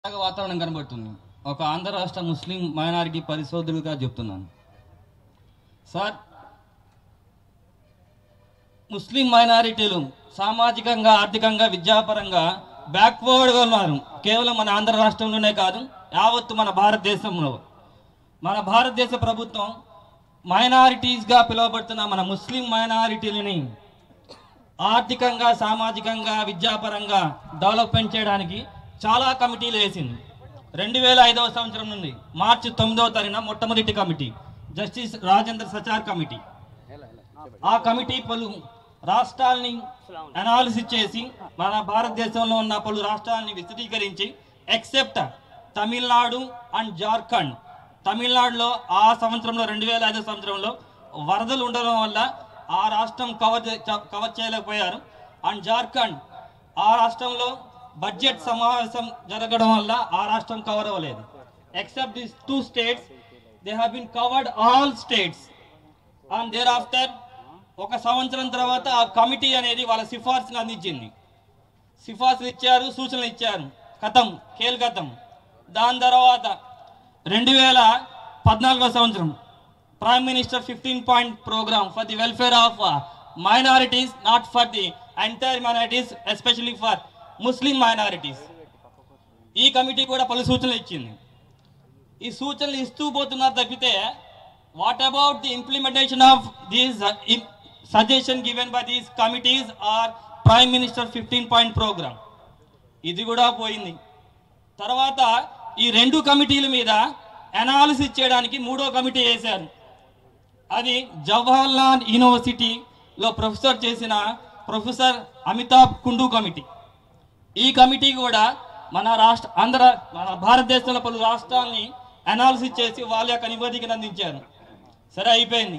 ఇలాగ వాతావరణం కనబడుతుంది ఒక ఆంధ్ర రాష్ట్ర ముస్లిం మైనారిటీ పరిశోధకుడిగా చెప్తున్నాను సార్ ముస్లిం మైనారిటీలు సామాజికంగా ఆర్థికంగా విద్యాపరంగా బ్యాక్వర్డ్గా ఉన్నారు కేవలం మన ఆంధ్ర రాష్ట్రంలోనే కాదు యావత్తు మన భారతదేశంలో మన భారతదేశ ప్రభుత్వం మైనారిటీస్గా పిలువబడుతున్న మన ముస్లిం మైనారిటీలని ఆర్థికంగా సామాజికంగా విద్యాపరంగా డెవలప్మెంట్ చేయడానికి చాలా కమిటీలు వేసింది రెండు వేల ఐదవ సంవత్సరం నుండి మార్చి తొమ్మిదవ తారీఖున మొట్టమొదటి committee justice Rajendra Sachar committee ఆ కమిటీ పలు రాష్ట్రాలని అనాలిసిస్ చేసి మన భారతదేశంలో ఉన్న పలు రాష్ట్రాలని విశదీకరించి ఎక్సెప్ట్ తమిళనాడు అండ్ జార్ఖండ్ తమిళనాడులో ఆ సంవత్సరంలో రెండు వేల ఐదో సంవత్సరంలో వరదలు ఉండడం వల్ల ఆ రాష్ట్రం కవర్ చే- కవర్ చేయలేకపోయారు అండ్ జార్ఖండ్ ఆ రాష్ట్రంలో బడ్జెట్ సమావేశం జరగడం వల్ల ఆ రాష్ట్రం కవర్ అవ్వలేదు except this two states they have been covered all states and thereafter ఒక సంవత్సరం తర్వాత ఆ కమిటీ అనేది వాళ్ళ సిఫార్సులు అందించింది సిఫార్సులు ఇచ్చారు సూచనలు ఇచ్చారు కథం కేల్ కథం దాని తర్వాత రెండు వేల పద్నాలుగో సంవత్సరం prime minister fifteen point programme for the welfare of minorities not for the entire minorities especially for Muslim minorities ఈ కమిటీ కూడా పలు సూచనలు ఇచ్చింది ఈ సూచనలు ఇస్తూ పోతున్నారు తప్పితే what about the implementation of these suggestion given by these committees or prime minister fifteen point programme ఇది కూడా పోయింది తర్వాత ఈ రెండు కమిటీల మీద అనాలిసిస్ చేయడానికి మూడో కమిటీ వేశారు అది జవహర్లాల్ యూనివర్సిటీలో ప్రొఫెసర్ చేసిన ప్రొఫెసర్ అమితాబ్ కుండు కమిటీ ఈ కమిటీ కూడా మన రాష్ట్ర ఆంధ్ర మన భారతదేశంలో పలు రాష్ట్రాలని అనాలిసిస్ చేసి వాళ్ళ యొక్క నివేదికను అందించారు సరే అయిపోయింది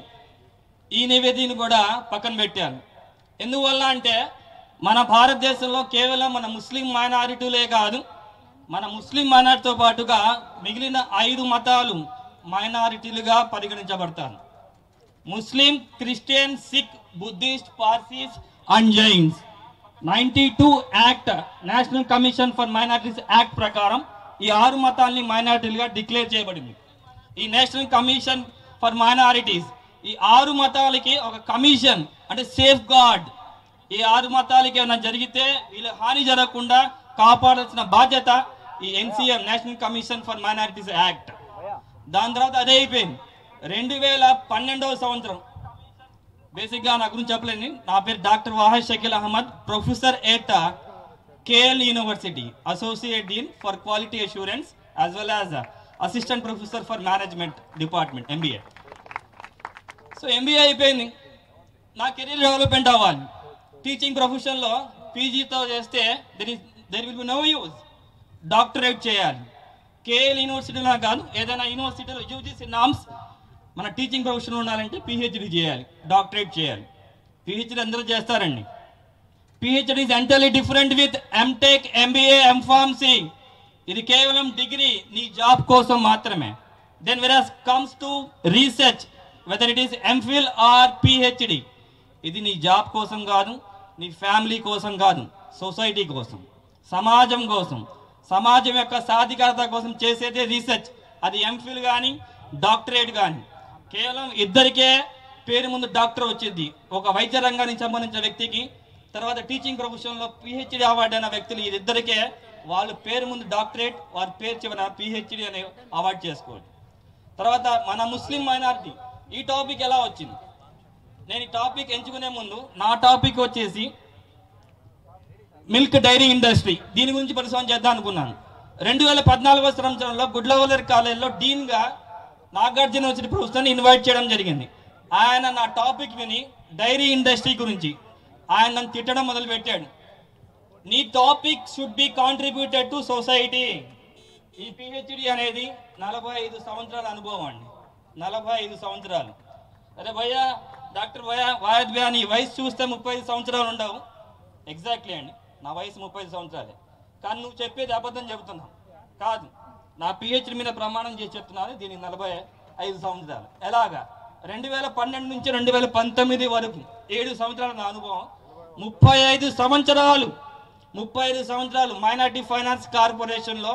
ఈ నివేదికను కూడా పక్కన పెట్టాను ఎందువల్ల అంటే మన భారతదేశంలో కేవలం మన ముస్లిం మైనారిటీలే కాదు మన ముస్లిం మైనారిటీతో పాటుగా మిగిలిన ఐదు మతాలు మైనారిటీలుగా పరిగణించబడతారు Muslim Christian Sikh Buddhist Parsis and Jains ninety two act national commission for minorities act ప్రకారం ఈ ఆరు మతాల్ని మైనారిటీలుగా డిక్లేర్ చేయబడింది ఈ నేషనల్ కమిషన్ ఫర్ మైనారిటీస్ ఈ ఆరు మతాలకి ఒక కమిషన్ అంటే సేఫ్ గార్డ్ ఈ ఆరు మతాలకి ఏమైనా జరిగితే వీళ్ళ హాని జరగకుండా కాపాడాల్సిన బాధ్యత ఈ NCM national commission for minorities act దాని తర్వాత అదే అయిపోయింది రెండు వేల పన్నెండవ సంవత్సరం బేసిక్గా నా గురించి చెప్పలేని నా పేరు doctor Wahad Shakeel Ahmed professor at KL university associate dean for quality assurance as well as assistant professor for management department MBA so MBA అయిపోయింది నా కెరీర్ డెవలప్మెంట్ అవ్వాలి టీచింగ్ ప్రొఫెషన్లో పీజీతో చేస్తే there is there will be no use doctorate చేయాలి కేఎల్ యూనివర్సిటీలో కాదు ఏదైనా యూనివర్సిటీలో యూజీసీ నామ్స్ మన టీచింగ్ ప్రొఫెషన్ ఉండాలంటే పిహెచ్డి చేయాలి డాక్టరేట్ చేయాలి పిహెచ్డి అందరూ చేస్తారండి PhD is entirely different with MTech MBA MPharmacy ఇది కేవలం డిగ్రీ నీ జాబ్ కోసం మాత్రమే then versus comes to research whether it is MPhil or PhD ఇది నీ జాబ్ కోసం కాదు నీ ఫ్యామిలీ కోసం కాదు సొసైటీ కోసం సమాజం కోసం సమాజం యొక్క సాధికారత కోసం చేసేదే రీసెర్చ్ అది ఎంఫిల్ కానీ డాక్టరేట్ కానీ కేవలం ఇద్దరికే పేరు ముందు డాక్టర్ వచ్చింది ఒక వైద్య రంగానికి సంబంధించిన వ్యక్తికి తర్వాత టీచింగ్ ప్రొఫెషన్లో పిహెచ్డి అవార్డు అయిన వ్యక్తులు ఈ ఇద్దరికే వాళ్ళు పేరు ముందు డాక్టరేట్ వారి పేరు చివర పిహెచ్డి అనే అవార్డు చేసుకోవాలి తర్వాత మన ముస్లిం మైనారిటీ ఈ టాపిక్ ఎలా వచ్చింది నేను ఈ టాపిక్ ఎంచుకునే ముందు నా టాపిక్ వచ్చేసి మిల్క్ డైరీ ఇండస్ట్రీ దీని గురించి పరిశోధన చేద్దాం అనుకున్నాను రెండు వేల పద్నాలుగో సంవత్సరంలో గుడ్లవల్లర్ కాలేజీలో డీన్గా నాగార్జున యూనివర్సిటీ ప్రొఫెసర్ని ఇన్వైట్ చేయడం జరిగింది ఆయన నా టాపిక్ విని డైరీ ఇండస్ట్రీ గురించి ఆయన నన్ను తిట్టడం మొదలుపెట్టాడు నీ topic should be contributed to society ఈ పిహెచ్డి అనేది నలభై ఐదు సంవత్సరాల అనుభవం అండి నలభై ఐదు సంవత్సరాలు అరే భయ్య డాక్టర్ భయ వాయద్ భయ్య నీ వయసు చూస్తే ముప్పై ఐదు సంవత్సరాలు ఉండవు ఎగ్జాక్ట్లీ అండి నా వయసు ముప్పై ఐదు సంవత్సరాలే కానీ నువ్వు చెప్పేది అబద్ధం చెబుతున్నావు కాదు నా పిహెచ్డి మీద ప్రమాణం చేసి చెప్తున్నాను దీనికి నలభై ఐదు సంవత్సరాలు ఎలాగా రెండు వేల పన్నెండు నుంచి రెండు వేల పంతొమ్మిది వరకు ఏడు సంవత్సరాల నా అనుభవం ముప్పై ఐదు సంవత్సరాలు ముప్పై ఐదు సంవత్సరాలు మైనార్టీ ఫైనాన్స్ కార్పొరేషన్లో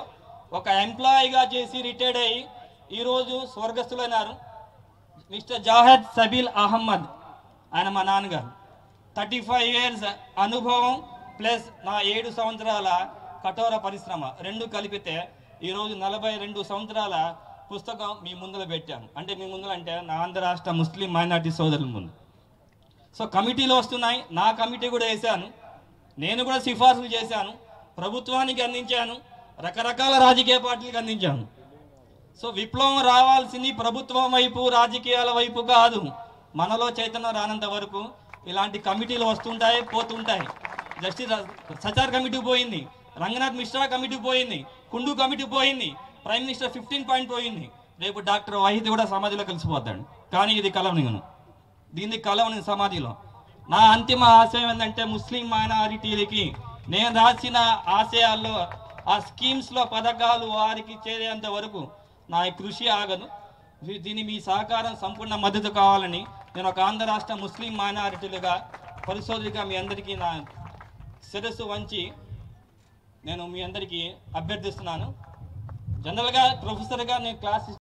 ఒక ఎంప్లాయీగా చేసి రిటైర్డ్ అయ్యి ఈరోజు స్వర్గస్థులైనారు మిస్టర్ జాహెద్ సబీల్ అహమ్మద్ ఆయన మా నాన్నగారు థర్టీ ఫైవ్ ఇయర్స్ అనుభవం ప్లస్ నా ఏడు సంవత్సరాల కఠోర పరిశ్రమ రెండు కలిపితే ఈరోజు నలభై రెండు సంవత్సరాల పుస్తకం మీ ముందర పెట్టాను అంటే మీ ముందర అంటే నా ఆంధ్ర రాష్ట్ర ముస్లిం మైనార్టీ సోదరుల ముందు సో కమిటీలు వస్తున్నాయి నా కమిటీ కూడా వేశాను నేను కూడా సిఫార్సులు చేశాను ప్రభుత్వానికి అందించాను రకరకాల రాజకీయ పార్టీలకు అందించాను సో విప్లవం రావాల్సింది ప్రభుత్వం వైపు రాజకీయాల వైపు కాదు మనలో చైతన్యం రానంత వరకు ఇలాంటి కమిటీలు వస్తుంటాయి పోతుంటాయి జస్టిస్ సచార్ కమిటీ పోయింది రంగనాథ్ మిశ్రా కమిటీ పోయింది కుండు కమిటీ పోయింది ప్రైమ్ మినిస్టర్ ఫిఫ్టీన్ పాయింట్ పోయింది రేపు డాక్టర్ వాహిద్ కూడా సమాధిలో కలిసిపోతాడు కానీ ఇది కలవనిగను దీన్ని కలవని సమాధిలో నా అంతిమ ఆశయం ఏంటంటే ముస్లిం మైనారిటీలకి నేను రాసిన ఆశయాల్లో ఆ స్కీమ్స్లో పథకాలు వారికి చేరేంత వరకు నా కృషి ఆగదు దీ- దీని మీ సహకారం సంపూర్ణ మద్దతు కావాలని నేను ఒక ఆంధ్ర రాష్ట్ర ముస్లిం మైనారిటీలుగా పరిశోధకుగా మీ అందరికీ నా శిరస్సు వంచి నేను మీ అందరికీ అభ్యర్థిస్తున్నాను జనరల్గా ప్రొఫెసర్గా నేను క్లాస్